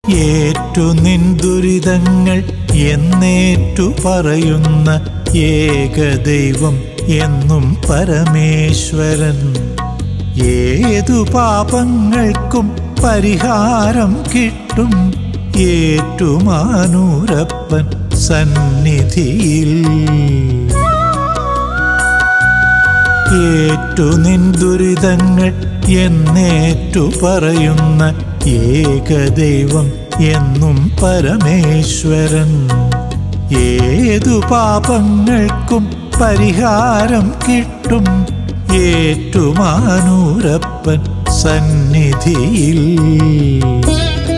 ഏറ്റു നിൻ ദുരിതങ്ങൾ എന്നേറ്റു പറയുന്ന ഏകദൈവം എന്നും പരമേശ്വരൻ ഏതു പാപങ്ങൾക്കും പരിഹാരം കിട്ടും ഏറ്റുമാനൂരപ്പൻ സന്നിധിയിൽ ഏറ്റു നിൻ ദുരിതങ്ങൾ എന്നേറ്റു പറയുന്ന ഏകദൈവം എന്നും പരമേശ്വരൻ ഏതു പാപങ്ങൾക്കും പരിഹാരം കിട്ടും ഏറ്റുമാനൂരപ്പൻ സന്നിധിയിൽ